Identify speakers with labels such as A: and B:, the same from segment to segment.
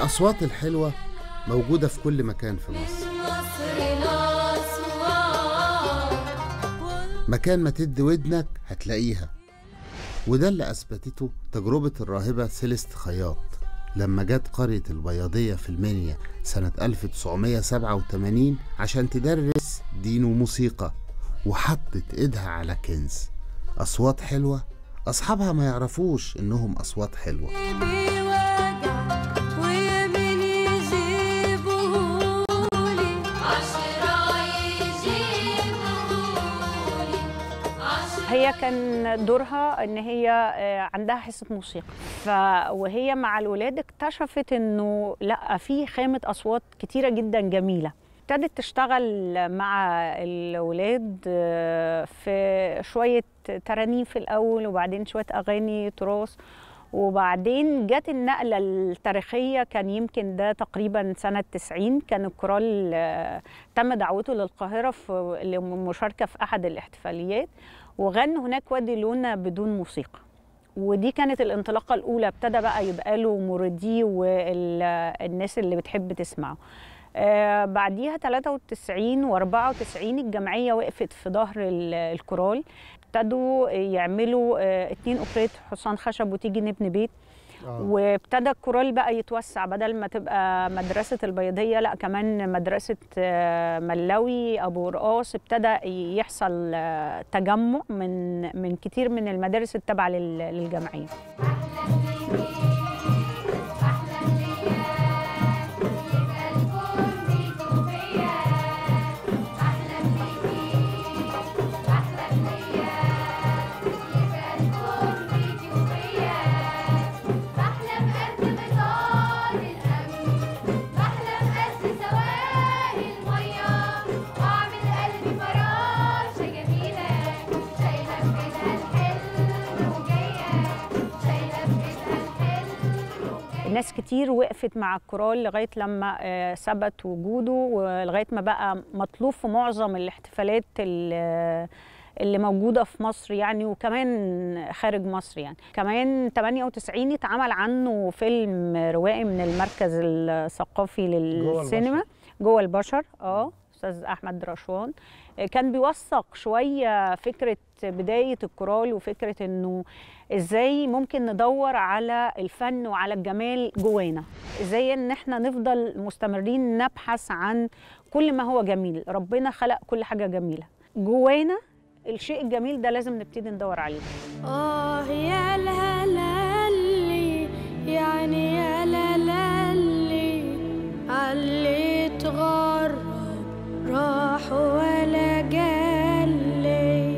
A: الأصوات الحلوة موجودة في كل مكان في مصر مكان ما تدي ودنك هتلاقيها وده اللي أثبتته تجربة الراهبة سيليست خياط لما جت قرية البياضية في المنيا سنة 1987 عشان تدرس دين وموسيقى وحطت ايدها على كنز أصوات حلوة أصحابها ما يعرفوش إنهم أصوات حلوة
B: هي كان دورها ان هي آه، عندها حصه موسيقى ف وهي مع الولاد اكتشفت انه لا في خامه اصوات كتيره جدا جميله ابتدت تشتغل مع الولاد آه، في شويه ترانيم في الاول وبعدين شويه اغاني تراث وبعدين جت النقلة التاريخية كان يمكن ده تقريبا سنة 90 كان الكورال آه، تم دعوته للقاهرة في للمشاركة في أحد الاحتفاليات وغنوا هناك وادي لونا بدون موسيقى ودي كانت الانطلاقة الأولى ابتدى بقى يبقى له مورديه والناس اللي بتحب تسمعه آه بعديها 93 و94 الجمعية وقفت في ظهر ال- الكورال ابتدوا يعملوا آه اتنين أوبريت حصان خشب وتيجي نبني بيت وابتدى الكورال بقى يتوسع بدل ما تبقى مدرسة البيضية لا كمان مدرسة آه، ملاوي أبو رقاص ابتدى يحصل آه، تجمع من من كتير من المدارس التابعة لل- للجمعية
C: بحلم قد مطار الأمن بحلم قد سواق المية وأعمل قلبي فراشة جميلة شايلة في إيدها الحلم وجاية شايلة في إيدها الحلم وجاية
B: الناس كتير وقفت مع الكورال لغاية لما آه، ثبت وجوده ولغاية ما بقى مطلوب في معظم الاحتفالات ال- اللي موجودة في مصر يعني وكمان خارج مصر يعني كمان 98 اتعمل عنه فيلم روائي من المركز الثقافي للسينما جوه البشر اه استاذ احمد رشوان آه، كان بيوثق شويه فكره بدايه الكورال وفكره انه ازاي ممكن ندور على الفن وعلى الجمال جوانا ازاي ان احنا نفضل مستمرين نبحث عن كل ما هو جميل ربنا خلق كل حاجه جميله جوانا الشيء الجميل ده لازم نبتدي ندور عليه
C: آه يا لالي يعني يا لالي علي تغرب راح ولا جالي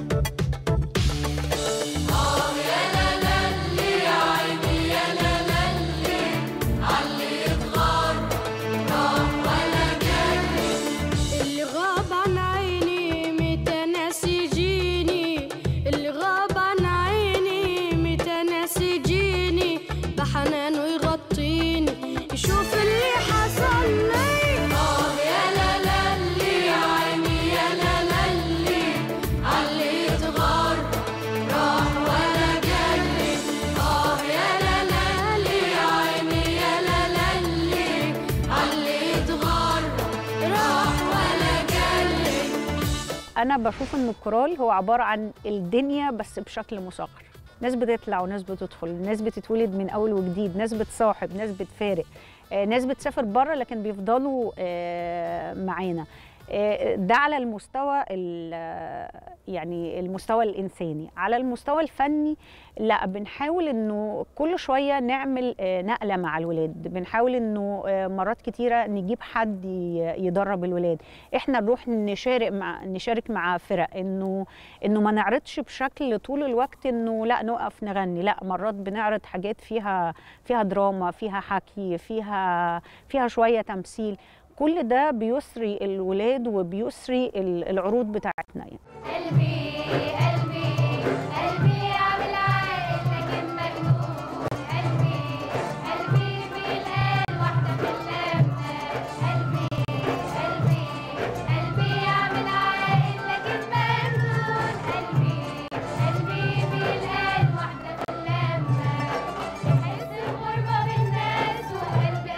C: اللي غاب عن عيني متى ناس يجيني اللي غاب عن عيني متى ناس يجيني بحنانه يغطيني يشوف اللي حصل لي اه يا لالي يا عيني يا لالي علي يتغر راح ولا جالي اه يا لالي يا عيني يا لالي علي يتغر راح ولا جالي
B: انا بشوف ان الكورال هو عباره عن الدنيا بس بشكل مصغر ناس بتطلع وناس بتدخل ناس بتتولد من اول وجديد ناس بتصاحب ناس بتفارق آه، ناس بتسافر بره لكن بيفضلوا آه، معانا آه، ده على المستوى ال- يعني المستوى الانساني على المستوى الفني لا بنحاول انه كل شويه نعمل آه، نقله مع الولاد بنحاول انه آه، مرات كتيره نجيب حد ي- يدرب الولاد احنا نروح نشارك مع نشارك مع فرق انه انه ما نعرضش بشكل طول الوقت انه لا نقف نغني لا مرات بنعرض حاجات فيها فيها دراما فيها حكي فيها فيها شويه تمثيل كل ده بيسري الولاد وبيسري ال- العروض بتاعتنا يعني
C: قلبي قلبي قلبي عامل عاقل لكن مجنون قلبي قلبي بالقلب واحدة في اللمة قلبي قلبي قلبي عامل عاقل لكن مجنون قلبي قلبي بالقلب واحدة في اللمة حس الغربة بالناس وقلبي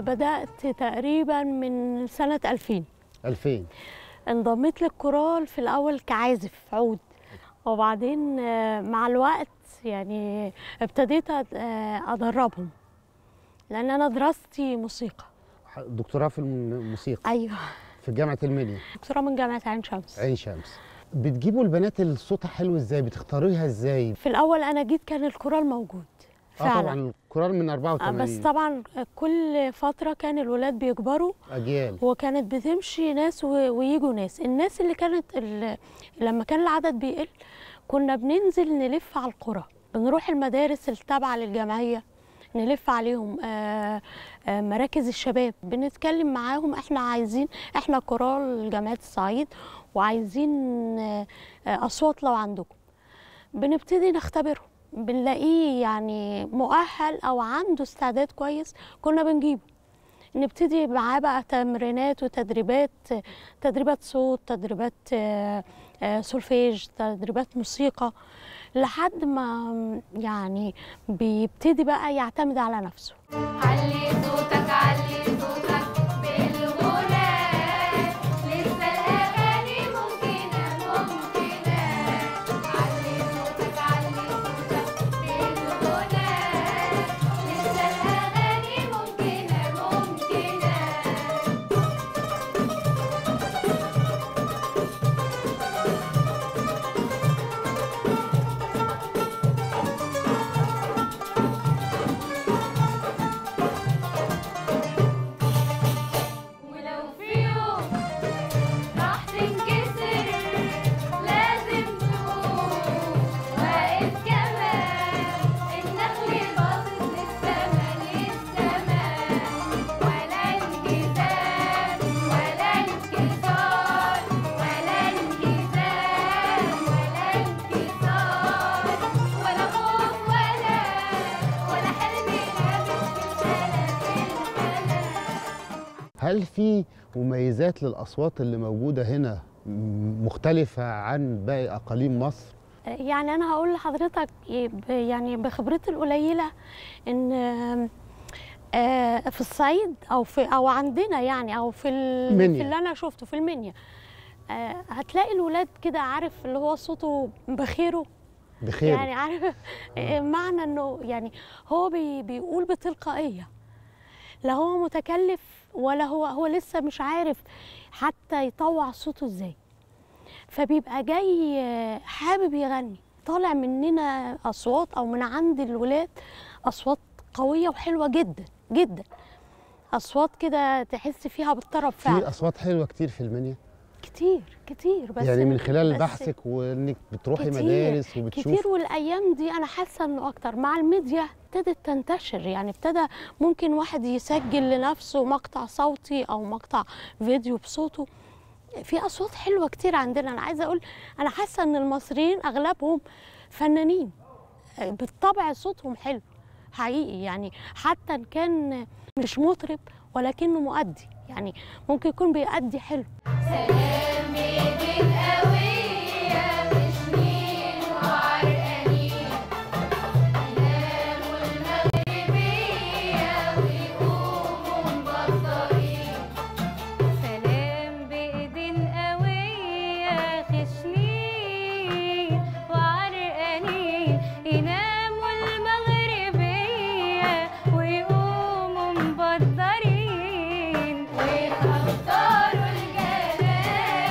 D: بدأت تقريبا من سنة 2000
E: 2000
D: انضميت للكورال في الأول كعازف عود وبعدين آه، مع الوقت يعني ابتديت أد- آه، أدربهم لأن أنا دراستي موسيقى
E: دكتوراه في الموسيقى
D: أيوه
E: في جامعه المنيا
D: دكتوراه من جامعة عين شمس
E: عين شمس بتجيبوا البنات اللي صوتها حلو ازاي بتختاروها ازاي
D: في الأول أنا جيت كان الكورال موجود
E: اه
D: فعلا
E: طبعا الكورال من
D: آه،
E: 84
D: بس طبعا كل فترة كان الولاد بيكبروا
E: اجيال
D: وكانت بتمشي ناس و- ويجوا ناس الناس اللي كانت ال- لما كان العدد بيقل كنا بننزل نلف على القرى بنروح المدارس التابعة للجمعية نلف عليهم آه، آه، مراكز الشباب بنتكلم معاهم احنا عايزين احنا كورال جامعة الصعيد وعايزين آه، آه، أصوات لو عندكم بنبتدي نختبره بنلاقيه يعني مؤهل أو عنده استعداد كويس كنا بنجيبه نبتدي معاه بقى تمرينات وتدريبات تدريبات صوت تدريبات آه، آه، سولفيج تدريبات موسيقى لحد ما يعني بيبتدي بقى يعتمد على نفسه
C: علي صوتك علي صوتك بالغنى لسه الأغاني ممكنة ممكنة علي صوتك علي صوتك بالغنى لسه الأغاني ممكنة ممكنة ولو في يوم راح تنكسر لازم تقوم واقف كمان النخل باصص للسما للسما ولا انهزام ولا انكسار ولا انهزام ولا انكسار ولا خوف ولا ولا حلم لابس في الفلك الفلك
E: هل في مميزات للاصوات اللي موجوده هنا م- مختلفه عن باقي اقاليم مصر
D: يعني انا هقول لحضرتك ب- يعني بخبرتي القليله ان آه، في الصعيد او في او عندنا يعني او في ال-
E: منيا.
D: في اللي انا شفته في المنيا آه، هتلاقي الولاد كده عارف اللي هو صوته بخيره
E: بخير
D: يعني عارف آه، معنى انه يعني هو بي بيقول بتلقائيه لا هو متكلف ولا هو هو لسه مش عارف حتى يطوع صوته ازاي فبيبقى جاي آه، حابب يغني طالع مننا اصوات او من عند الولاد اصوات قويه وحلوه جدا جدا اصوات كده تحس فيها بالطرب
E: في
D: فعلا
E: اصوات حلوه كتير في المنيا
D: كتير كتير بس
E: يعني من خلال
D: بس
E: بحثك وانك بتروحي
D: كتير-
E: مدارس وبتشوفي
D: كتير والايام دي انا حاسه انه اكتر مع الميديا ابتدت تنتشر يعني ابتدى ممكن واحد يسجل لنفسه مقطع صوتي او مقطع فيديو بصوته في اصوات حلوه كتير عندنا انا عايزه اقول انا حاسه ان المصريين اغلبهم فنانين بالطبع صوتهم حلو حقيقي يعني حتى ان كان مش مطرب ولكنه مؤدي يعني ممكن يكون بيأدي حلو
C: سلام بيدك قوية بسنين وعرقانين يناموا المغربية ويقوموا مبطرين سلام بإيدين قوية خشنين وعرقانين يناموا المغربية ويقوموا مبطرين ويخطروا الجناين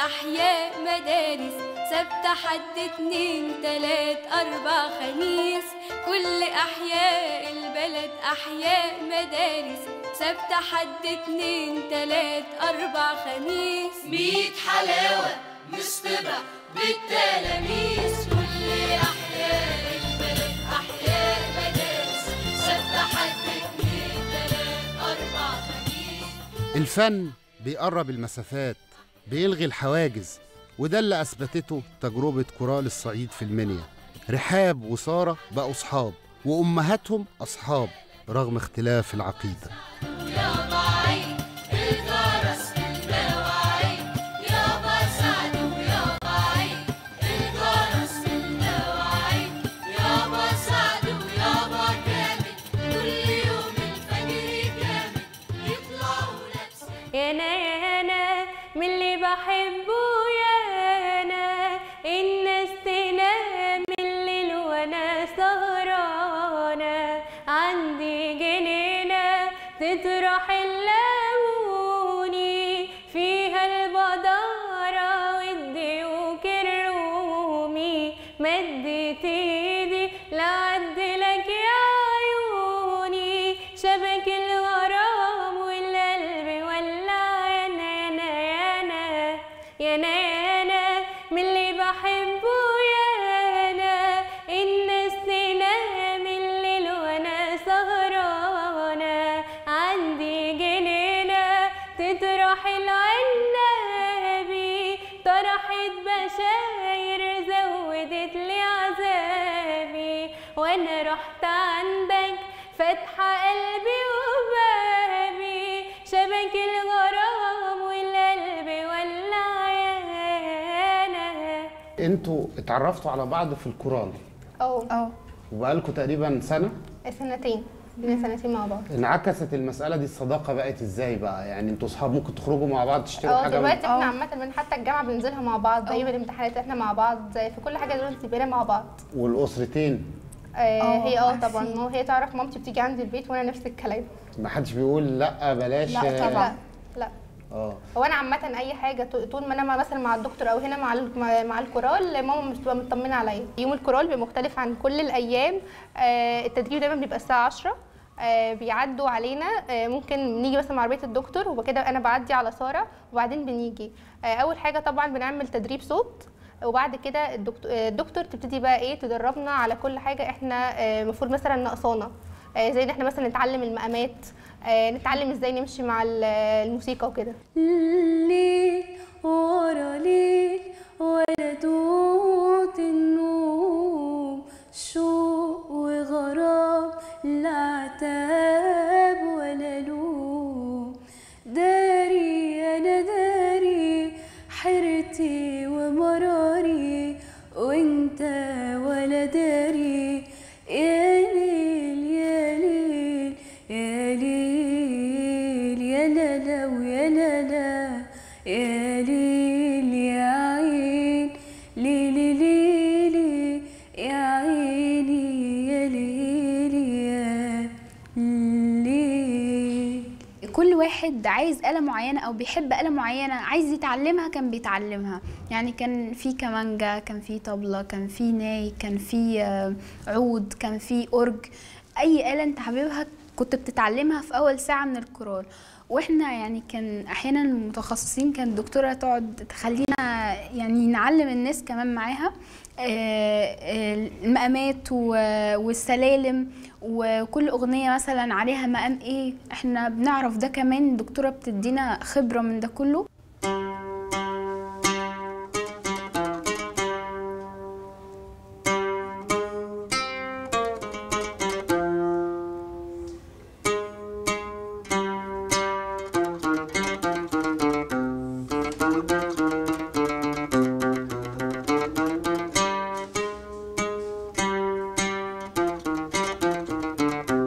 C: أحياء مدارس سبت حد اتنين تلات أربع خميس كل أحياء البلد أحياء مدارس سبت حد اتنين تلات أربع خميس ميت حلاوة مصطبة بالتلاميذ كل أحياء البلد أحياء مدارس سبت حد اتنين تلات أربع خميس
A: الفن بيقرب المسافات بيلغي الحواجز وده اللي أثبتته تجربة كورال الصعيد في المنيا رحاب وسارة بقوا صحاب وأمهاتهم أصحاب رغم اختلاف العقيدة
C: يابا عيد الجرس المواعيد يابا سعد ويابا عيد الجرس المواعيد يابا سعد ويابا كامل كل يوم الفجر كامل يطلعوا لابسين يا انا يا انا من اللي بحبه يا انا الناس تنام الليل وانا سهرانه عندي جنينه تطرح الليموني فيها البدارة والديوك الرومي مدت ايدي لعد لك يا عيوني شبك الغرام والقلب ولع يا انا يا انا يا انا يا انا من اللي بحبه يا انا الناس تنام الليل وانا سهرانه عندي جنينه تطرح العنابي طرحت بشاير زودت لي عذابي وانا رحت عندك فاتحه قلبي وبابي شبك الغرام والقلب ولع يا انا
E: انتوا اتعرفتوا على بعض في الكورال
F: اه
G: اه
E: وبقالكوا تقريبا سنة
F: سنتين بقينا سنتين مع بعض
E: انعكست المسألة دي الصداقة بقت ازاي بقى يعني انتوا اصحاب ممكن تخرجوا مع بعض تشتروا
F: اه
E: حاجة من-
F: دلوقتي
G: اه.
F: احنا عامة من حتى الجامعة بننزلها مع بعض زي
G: اه.
F: بالامتحانات احنا مع بعض زي في كل حاجة دلوقتي بقينا مع بعض
E: والأسرتين
F: آه
G: اه،
F: هي اه
G: عارفين.
F: طبعا ما هو هي تعرف مامتي بتيجي عندي البيت وانا نفس الكلام
E: ما حدش بيقول لا بلاش
G: لا طبعا
F: لا
E: اه
F: هو انا عامة اي حاجة ط- طول ما انا مع- مثلا مع الدكتور او هنا مع ال- مع- مع الكورال ماما مش بتبقى مطمنة عليا يوم الكورال بيبقى مختلف عن كل الايام آه التدريب دايما بيبقى الساعة 10 آه بيعدوا علينا آه ممكن نيجي مثلا مع عربيه الدكتور وبكده انا بعدي على ساره وبعدين بنيجي آه اول حاجه طبعا بنعمل تدريب صوت وبعد كده الدكتور, الدكتور تبتدي بقى ايه تدربنا على كل حاجه احنا آه، المفروض مثلا ناقصانا آه، زي ان احنا مثلا نتعلم المقامات آه، نتعلم ازاي نمشي مع ال- الموسيقى وكده
C: ليل ورا ليل ولا دوت النوم شوق وغرام لا عتاب ولا لوم داري انا داري حيرتي ومراري وانت ولا داري يا ليل يا ليل يا ليل يا لا لا ويا لا لا يا ليل يا عين ليلي ليلي يا عيني يا ليلي يا ليل
G: كل واحد عايز آلة معينة أو بيحب آلة معينة عايز يتعلمها كان بيتعلمها يعني كان في كمانجا كان في طبلة كان في ناي كان في آه، عود كان في أورج أي آلة أنت حاببها كنت بتتعلمها في أول ساعة من الكورال واحنا يعني كان احيانا المتخصصين كان الدكتوره تقعد تخلينا يعني نعلم الناس كمان معاها آه، آه، المقامات و- والسلالم وكل اغنيه مثلا عليها مقام ايه احنا بنعرف ده كمان الدكتوره بتدينا خبره من ده كله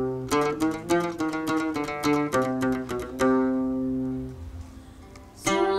C: صوت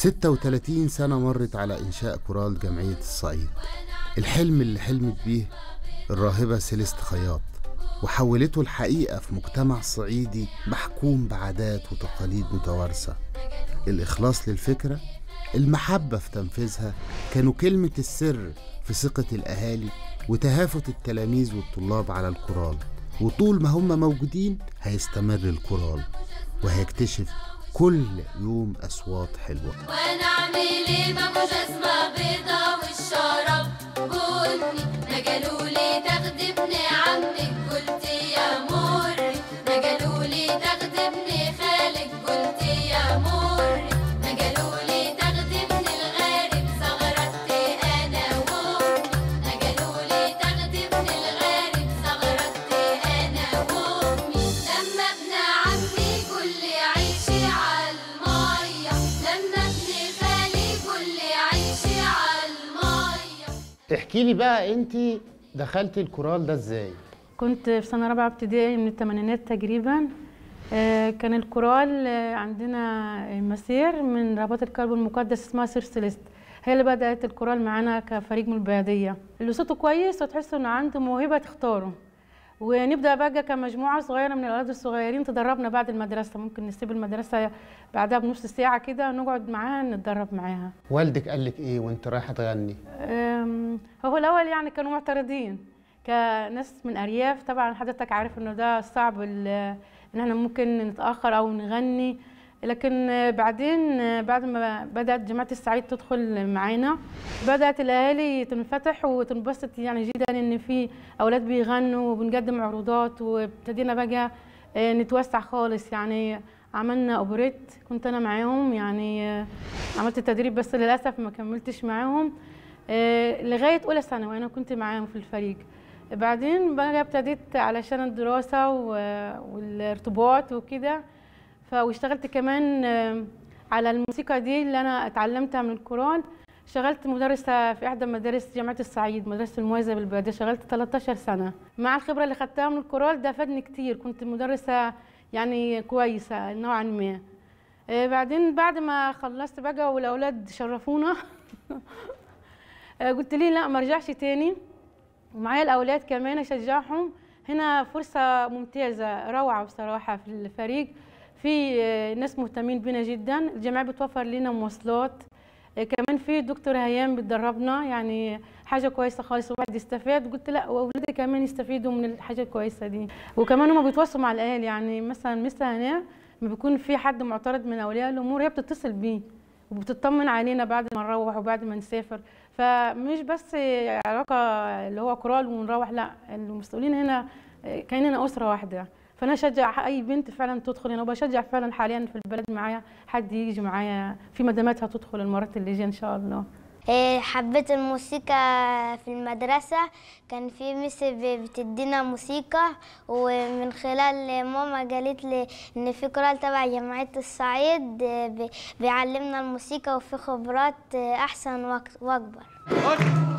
A: 36 سنة مرت على إنشاء كورال جمعية الصعيد الحلم اللي حلمت بيه الراهبة سيليست خياط وحولته الحقيقة في مجتمع صعيدي محكوم بعادات وتقاليد متوارثة الإخلاص للفكرة المحبة في تنفيذها كانوا كلمة السر في ثقة الأهالي وتهافت التلاميذ والطلاب على الكورال وطول ما هم موجودين هيستمر الكورال وهيكتشف كل يوم أصوات حلوة
C: وانا اعمل ايه بابو جزمه بيضه والشراب بني نجلولي تاخدي ابن عمك قلت يا مري نجلولي تاخدي ابن خالك قلت يا مري نجلولي تاخدي ابن الغارب زغرت انا وامي نجلولي تاخدي ابن الغارب زغرت انا وامي لما ابن عمي قول لي عيشي عالميه لما ابن خالي قول لي عيشي عالميه
E: احكي لي بقى انت دخلتي الكورال ده ازاي
H: كنت في سنة رابعة ابتدائي من الثمانينات تقريبا آه، كان الكورال آه، عندنا مسير من رباط الكرب المقدس اسمها سير سيليست هي اللي بدأت الكورال معانا كفريق من البلدية اللي صوته كويس وتحس انه عنده موهبة تختاره ونبدأ بقى كمجموعة صغيرة من الأولاد الصغيرين تدربنا بعد المدرسة ممكن نسيب المدرسة بعدها بنص ساعة كده نقعد معاها نتدرب معاها
E: والدك قال لك ايه وانت رايحه تغني
H: أم، هو الأول يعني كانوا معترضين كناس من أرياف طبعا حضرتك عارف إنه ده صعب ال- إن إحنا ممكن نتأخر أو نغني لكن بعدين بعد ما بدأت جماعة الصعيد تدخل معانا بدأت الأهالي تنفتح وتنبسط يعني جدا إن في أولاد بيغنوا وبنقدم عروضات وابتدينا بقى آه، نتوسع خالص يعني عملنا أوبريت كنت أنا معاهم يعني آه، عملت التدريب بس للأسف ما كملتش معاهم آه، لغاية أولى ثانوي أنا كنت معاهم في الفريق بعدين بقى ابتديت علشان الدراسة و- والارتباط وكده ف- واشتغلت كمان آه، على الموسيقى دي اللي أنا اتعلمتها من القرآن اشتغلت مدرسة في إحدى مدارس جامعة الصعيد مدرسة الموازة بالبلدية اشتغلت 13 سنة مع الخبرة اللي خدتها من الكورال ده فادني كتير كنت مدرسة يعني كويسة نوعا ما آه، بعدين بعد ما خلصت بقى والأولاد شرفونا آه، قلت لي لا ما ارجعش تاني ومعايا الاولاد كمان اشجعهم هنا فرصه ممتازه روعه بصراحه في الفريق في آه، ناس مهتمين بينا جدا الجمعيه بتوفر لنا مواصلات آه، كمان في دكتور هيام بتدربنا يعني حاجه كويسه خالص الواحد يستفاد قلت لا واولادي كمان يستفيدوا من الحاجه الكويسه دي وكمان هم بيتواصلوا مع الاهالي يعني مثلا مثل هنا لما بيكون في حد معترض من اولياء الامور هي بتتصل بيه وبتطمن علينا بعد ما نروح وبعد ما نسافر فمش بس علاقه اللي هو كورال ونروح لا المسؤولين هنا كاننا اسره واحده فانا اشجع اي بنت فعلا تدخل هنا وبشجع فعلا حاليا في البلد معايا حد يجي معايا في مداماتها تدخل المرات اللي جايه ان شاء الله
I: إيه، حبيت الموسيقى في المدرسة كان في مس ب- بتدينا موسيقى ومن خلال ماما قالت لي إن في كورال تبع جمعية الصعيد إيه، بي- بيعلمنا الموسيقى وفي خبرات إيه، أحسن وأك- وأكبر